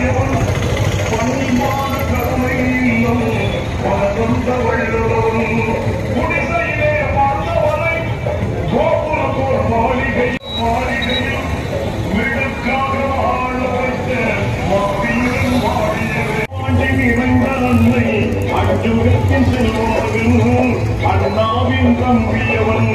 மாறியவன் பண்பான கடமையிலும் பலவந்த வள்ளுவன் குடிசையிலே வாழ்ந்தவனை கோபுர போர் மாளிகை மாளிகையில் மிடுக்காக வாழ வைத்த மாவீரன் வாழியவே பாண்டி நிறைந்த அன்னை அஞ்சுகத்தின் செல்வாவின் அண்ணாவின் தம்பியவன்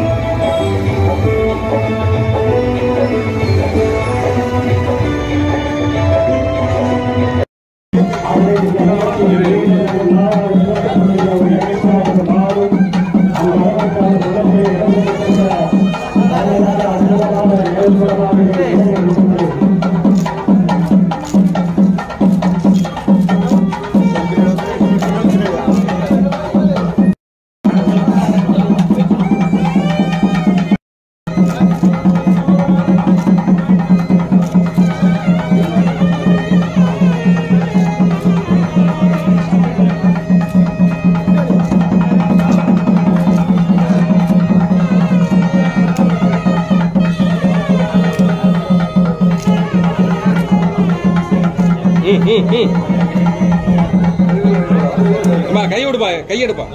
ம் ம் ம் அம்மா கை விடுப்பா கை எடுப்பா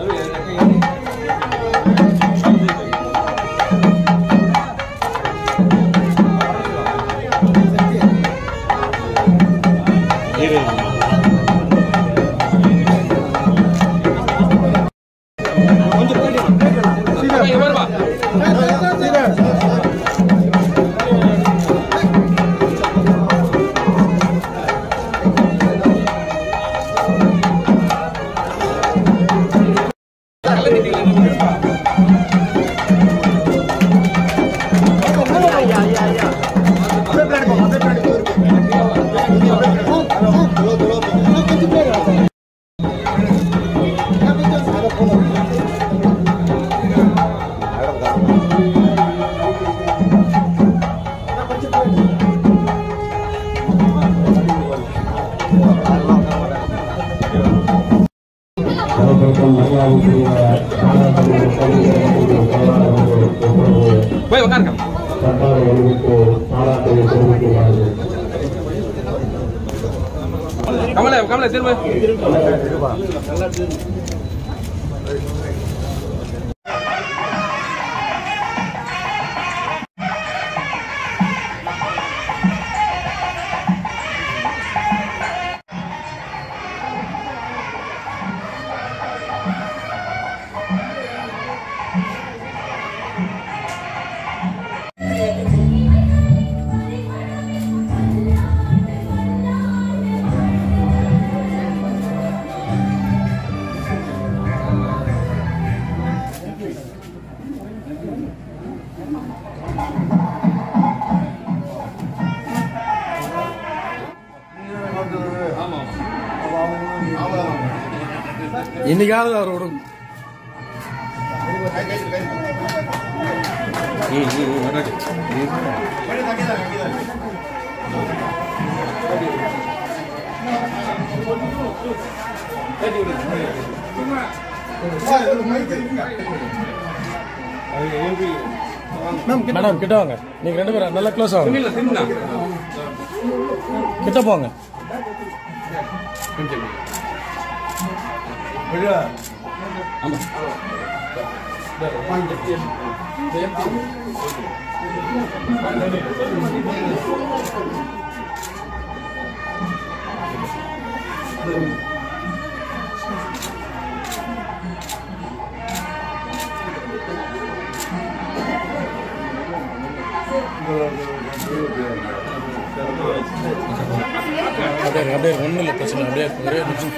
இரு கொஞ்சம் பின்னாடி வா. அப்பா, இங்க வருவா போய் உட்காருங்க கமல கமல திரும்ப இன்னைக்காவது அவர் விடும் ம் ம் ம், வராது. மேடம் கிட்ட வாங்க நீங்க ரெண்டு பேரும் நல்லா க்ளோஸ் ஆகுங்க இல்ல திரும்பினா கிட்ட போங்க ஆமா அப்படியே அப்படியே ஒன்றும் இல்லை பிரச்சனை அப்படியே ஒரே நிமிஷம்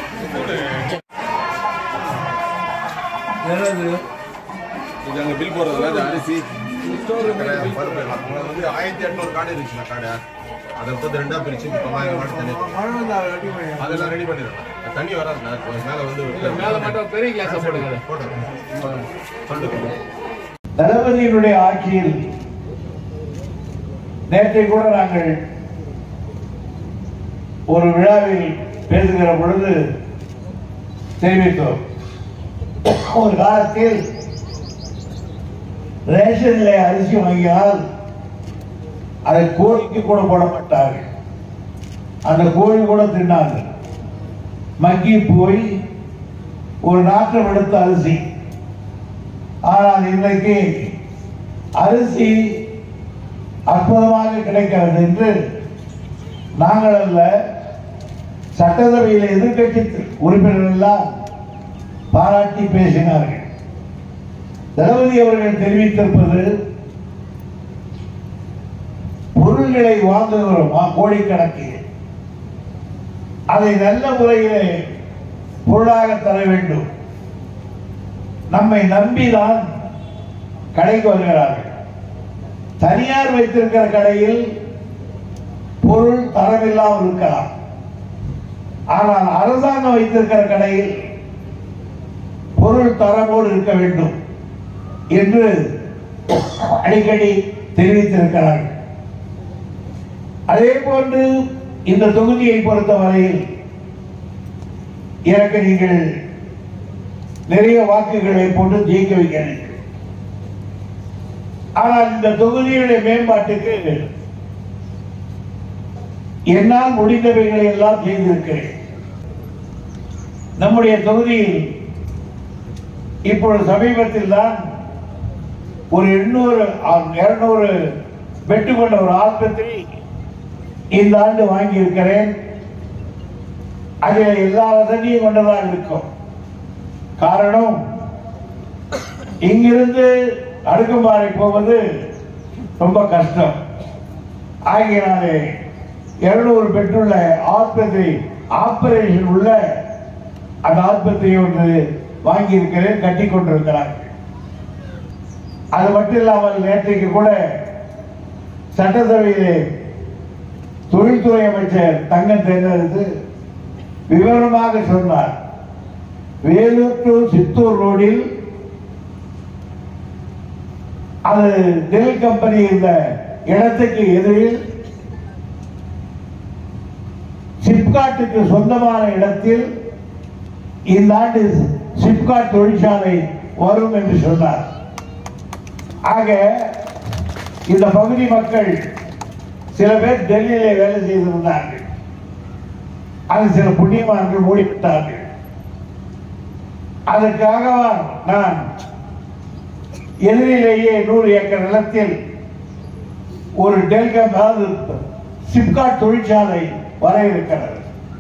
இது அங்க பில் போடுறதுல இந்த அரிசி பருப்பு எல்லாம். உங்களுக்கு வந்து ஆயிரத்தி எட்நூறு கார்டு இருந்துச்சுண்ணா கார்டு அதை வந்து ரெண்டா பிரிச்சு தொள்ளாயிரம் கார்டு தண்ணி அதெல்லாம் ரெடி பண்ணிடலாம் தண்ணி வராதுண்ணா மேல வந்து மேல மட்டும் பெரிய கிளாஸ் போடுங்க போட்டு சொல்லுங்க தளபதியினுடைய ஆட்சியில் நேற்றை கூட நாங்கள் ஒரு விழாவில் பேசுகிற பொழுது தெரிவித்தோம் ஒரு காலத்தில் ரேஷனிலே அரிசி வாங்கினால் அதை கோரிக்கை கூட போட மாட்டார்கள் அந்த கோழி கூட தின்னாது மக்கி போய் ஒரு நாற்றம் எடுத்த அரிசி ஆனால் இன்றைக்கு அரிசி அற்புதமாக கிடைக்கிறது என்று நாங்கள் அல்ல சட்டசபையில் எதிர்க்கட்சி உறுப்பினர்கள் எல்லாம் பாராட்டி பேசினார்கள் தளபதி அவர்கள் தெரிவித்திருப்பது பொருள்களை வாங்குகிறோம் ஆ, கோடிக்கணக்கில் அதை நல்ல முறையிலே பொருளாக தர வேண்டும் நம்மை நம்பிதான் கடைக்கு வருகிறார்கள் தனியார் வைத்திருக்கிற கடையில் பொருள் தரமில்லாமல் இருக்கலாம் ஆனால் அரசாங்கம் வைத்திருக்கிற கடையில் பொருள் தரமோடு இருக்க வேண்டும் என்று அடிக்கடி தெரிவித்திருக்கிறார்கள் அதே போன்று இந்த தொகுதியை பொறுத்தவரையில் எனக்கு நீங்கள் நிறைய வாக்குகளை போட்டு ஜெயிக்க வைக்கிறீர்கள் ஆனால் இந்த தொகுதியுடைய மேம்பாட்டுக்கு என்னால் முடிந்தவைகளை எல்லாம் செய்திருக்கிறேன் நம்முடைய தொகுதியில் இப்பொழுது சமீபத்தில் தான் ஒரு எண்ணூறு இருநூறு பெட்டு கொண்ட ஒரு ஆஸ்பத்திரி இந்த ஆண்டு வாங்கி இருக்கிறேன் அதில் எல்லா வசதியும் கொண்டதாக இருக்கும் காரணம் இங்கிருந்து அடுக்கும்பாறை போவது ரொம்ப கஷ்டம் ஆகியனாலே இருநூறு பெற்றுள்ள ஆஸ்பத்திரி ஆபரேஷன் உள்ள அந்த ஆஸ்பத்திரியை ஒன்று வாங்கி இருக்கிறேன் கட்டி கொண்டிருக்கிறார்கள் அது மட்டும் இல்லாமல் நேற்றைக்கு கூட சட்டசபையிலே தொழில்துறை அமைச்சர் தங்கம் தேர்ந்தெடுத்து விவரமாக சொன்னார் வேலூர் டு சித்தூர் ரோடில் அது டெல் கம்பெனி இருந்த இடத்துக்கு எதிரில் சிப்காட்டுக்கு சொந்தமான இடத்தில் இந்த ஆண்டு சிப்காட் தொழிற்சாலை வரும் என்று சொன்னார் ஆக இந்த பகுதி மக்கள் சில பேர் டெல்லியிலே வேலை செய்திருந்தார்கள் அது சில புண்ணியவான்கள் மூடிவிட்டார்கள் அதற்காக நான் எதிரிலேயே நூறு ஏக்கர் நிலத்தில் ஒரு டெல்கம் அதாவது சிப்காட் தொழிற்சாலை வர இருக்கிறது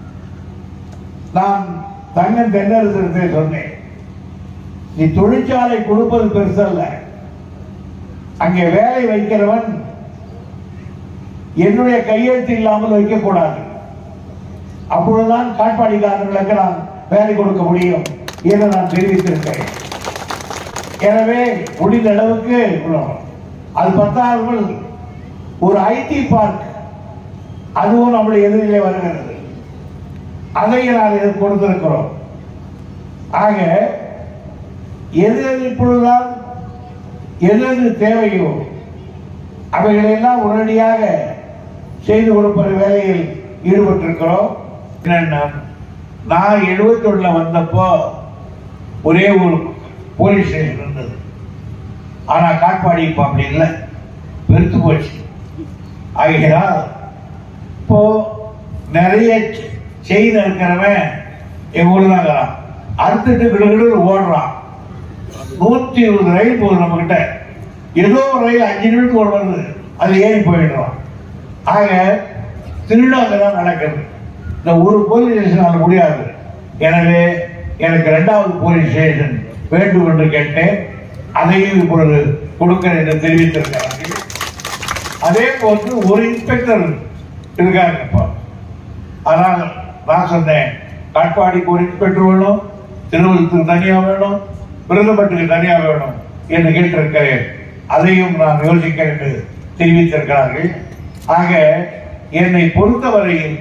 நான் தங்கம் தென்னரசத்தை சொன்னேன் நீ தொழிற்சாலை கொடுப்பது பெருசல்ல அங்கே வேலை வைக்கிறவன் என்னுடைய கையெழுத்து இல்லாமல் வைக்கக்கூடாது அப்பொழுதுதான் காட்பாடிக்காரர்களுக்கு நான் வேலை கொடுக்க முடியும் என்று நான் தெரிவித்திருக்கிறேன் எனவே முடிந்த அளவுக்கு உள்ள- அது பத்தாமல் ஒரு ஐடி பார்க் அதுவும் நம்முடைய எதிரிலே வருகிறது அதையும் நான் இது கொடுத்திருக்கிறோம் ஆக எது எது இப்பொழுதுதான் எது எது தேவையோ அவைகளெல்லாம் உடனடியாக செய்து கொடுப்பது வேலையில் ஈடுபட்டிருக்கிறோம் என்னன்னா நான் எழுபத்தி ஒண்ணுல வந்தப்போ ஒரே ஒரு போலீஸ் ஸ்டேஷன் இருந்தது ஆனா காட்பாடி இப்ப அப்படி இல்லை பெருத்து போச்சு ஆகையால் இப்போ நிறைய செயின் இருக்கிறவன் எங்க ஊர்ல தான் இருக்கிறான் அறுத்துட்டு கிடுகிடு ஓடுறான் நூத்தி இருபது ரயில் போகுது நம்ம கிட்ட ஏதோ ஒரு ரயில் அஞ்சு நிமிஷத்துக்கு ஒரு வருது அது ஏறி போயிடுறான் ஆக திருடாங்க தான் நடக்கிறது இந்த ஒரு போலீஸ் ஸ்டேஷனால முடியாது எனவே எனக்கு இரண்டாவது போலீஸ் ஸ்டேஷன் வேண்டும் என்று கேட்டேன் அதையும் இப்பொழுது கொடுக்கிறேன் என்று தெரிவித்திருக்கிறார்கள் அதே போன்று ஒரு இன்ஸ்பெக்டர் இருக்காங்க இப்போ ஆனால் நான் சொன்னேன் காட்பாடிக்கு ஒரு இன்ஸ்பெக்டர் வேணும் திருவள்ளத்துக்கு தனியா வேணும் விருதுப்பட்டுக்கு தனியா வேணும் என்று கேட்டிருக்கிறேன் அதையும் நான் யோசிக்கிறேன் என்று தெரிவித்திருக்கிறார்கள் ஆக என்னை பொறுத்தவரையில்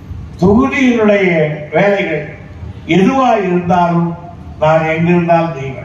தொகுதியினுடைய வேலைகள் எதுவாக இருந்தாலும் நான் எங்கிருந்தாலும் செய்வேன்